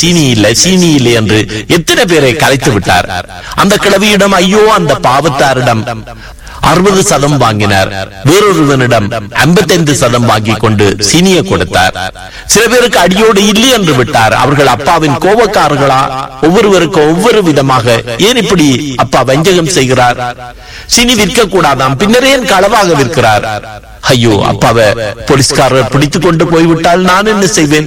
சீனி இல்லை சீனி இல்லை என்று எத்தனை பேரை கலைத்து விட்டார் அந்த கிழவியிடம் ஐயோ அந்த பாவத்தாரிடம் அறுபது சதம் வாங்கினார் வேறொருவனிடம் ஐம்பத்தைந்து சதம் வாங்கி கொண்டு சீனியை கொடுத்தார் சில பேருக்கு அடியோடு இல்லை என்று விட்டார் அவர்கள் அப்பாவின் கோபக்காரர்களா ஒவ்வொருவருக்கும் ஒவ்வொரு விதமாக ஏன் இப்படி அப்பா வஞ்சகம் செய்கிறார் சீனி விற்க கூடாதாம் பின்னர் ஏன் களவாக விற்கிறார் ஐயோ அப்பாவை போலீஸ்காரர் பிடித்துக் கொண்டு போய்விட்டால் நான் என்ன செய்வேன்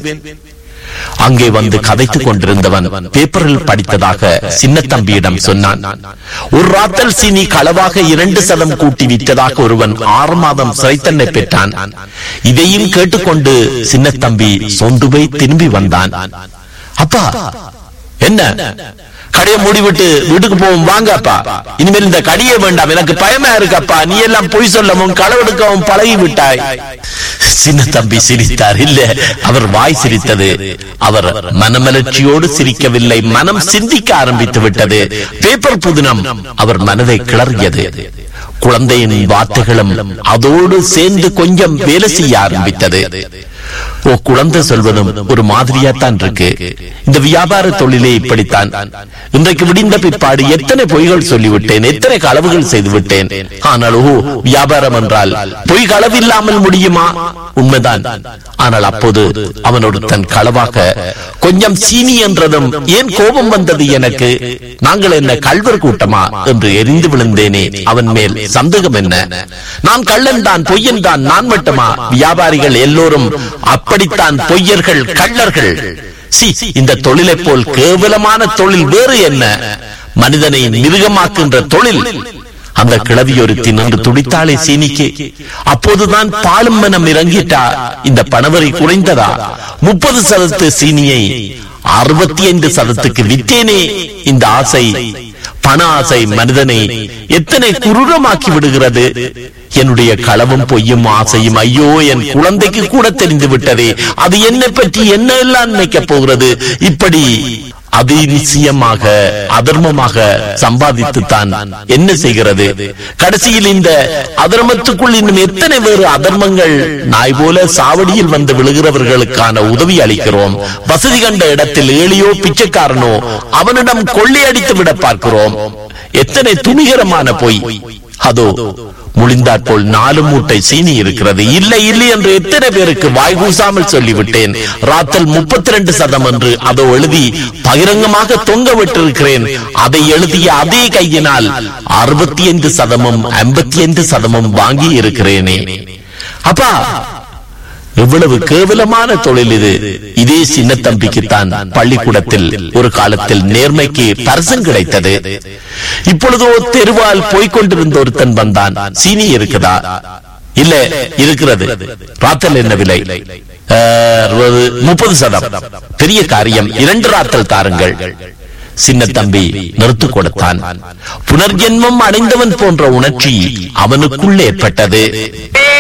அங்கே வந்து கதைத்துக் கொண்டிருந்தவன் பேப்பரில் படித்ததாக சின்ன தம்பியிடம் சொன்னான் ஒரு ராத்தல் சீனி களவாக இரண்டு சதம் கூட்டி விற்றதாக ஒருவன் ஆறு மாதம் சிறைத்தன்னை பெற்றான் இதையும் கேட்டுக்கொண்டு சின்ன தம்பி சொந்து போய் திரும்பி வந்தான் அப்பா என்ன கடையை மூடிவிட்டு வீட்டுக்கு போவோம் வாங்கப்பா இனிமேல் இந்த கடியே வேண்டாம் எனக்கு பயமா இருக்கப்பா நீ எல்லாம் பொய் சொல்லவும் களவெடுக்கவும் பழகி விட்டாய் சின்ன தம்பி சிரித்தார் இல்ல அவர் வாய் சிரித்தது அவர் மனமலர்ச்சியோடு சிரிக்கவில்லை மனம் சிந்திக்க ஆரம்பித்து விட்டது பேப்பர் புதினம் அவர் மனதை கிளறியது குழந்தையின் வார்த்தைகளும் அதோடு சேர்ந்து கொஞ்சம் வேலை செய்ய ஆரம்பித்தது ஓ குழந்தை சொல்வதும் ஒரு மாதிரியா தான் இருக்கு இந்த வியாபார தொழிலே இப்படித்தான் இன்றைக்கு விடிந்த பிற்பாடு எத்தனை பொய்கள் சொல்லிவிட்டேன் எத்தனை களவுகள் செய்து விட்டேன் ஆனால் ஓ வியாபாரம் என்றால் பொய் களவு இல்லாமல் முடியுமா உண்மைதான் ஆனால் அப்போது அவனோடு தன் களவாக கொஞ்சம் சீனி என்றதும் ஏன் கோபம் வந்தது எனக்கு நாங்கள் என்ன கல்வர் கூட்டமா என்று எரிந்து விழுந்தேனே அவன் மேல் சந்தேகம் என்ன நான் கள்ளன் தான் பொய்யன் தான் நான் மட்டுமா வியாபாரிகள் எல்லோரும் அப்படித்தான் பொய்யர்கள் கள்ளர்கள் சி இந்த தொழிலை போல் கேவலமான தொழில் வேறு என்ன மனிதனை மிருகமாக்குகின்ற தொழில் அந்த கிழவி ஒருத்தி நின்று துடித்தாளே சீனிக்கு அப்போதுதான் பாலும் மனம் இறங்கிட்டா இந்த பணவரை குறைந்ததா முப்பது சதத்து சீனியை அறுபத்தி ஐந்து சதத்துக்கு வித்தேனே இந்த ஆசை பண ஆசை மனிதனை எத்தனை குரூரமாக்கி விடுகிறது என்னுடைய களவும் பொய்யும் ஆசையும் ஐயோ என் குழந்தைக்கு கூட தெரிந்து விட்டதே அது என்னை பற்றி என்ன எல்லாம் நினைக்கப் போகிறது இப்படி அதிசயமாக அதர்மமாக சம்பாதித்துத்தான் என்ன செய்கிறது கடைசியில் இந்த அதர்மத்துக்குள் இன்னும் எத்தனை வேறு அதர்மங்கள் நாய் போல சாவடியில் வந்து விழுகிறவர்களுக்கான உதவி அளிக்கிறோம் வசதி கண்ட இடத்தில் ஏழியோ பிச்சைக்காரனோ அவனிடம் கொள்ளையடித்து விட பார்க்கிறோம் எத்தனை துணிகரமான பொய் அதோ முழிந்தாற் போல் நாலு மூட்டை சீனி இருக்கிறது இல்லை இல்லை என்று எத்தனை பேருக்கு வாய் கூசாமல் சொல்லிவிட்டேன் ராத்தல் முப்பத்தி ரெண்டு சதம் என்று அதோ எழுதி பகிரங்கமாக தொங்க விட்டிருக்கிறேன் அதை எழுதிய அதே கையினால் அறுபத்தி ஐந்து சதமும் ஐம்பத்தி ஐந்து சதமும் வாங்கி இருக்கிறேனே அப்பா எவ்வளவு கேவலமான தொழில் இது இதே சின்ன தம்பிக்குத்தான் பள்ளிக்கூடத்தில் ஒரு காலத்தில் நேர்மைக்கு பரிசம் கிடைத்தது இப்பொழுதோ தெருவால் போய்கொண்டிருந்த ஒருத்தன் வந்தான் சீனி இருக்குதா இல்ல இருக்கிறது ராத்தல் என்ன விலை முப்பது சதம் பெரிய காரியம் இரண்டு ராத்தல் தாருங்கள் சின்ன தம்பி நிறுத்து கொடுத்தான் புனர்ஜென்மம் அடைந்தவன் போன்ற உணர்ச்சி அவனுக்குள் ஏற்பட்டது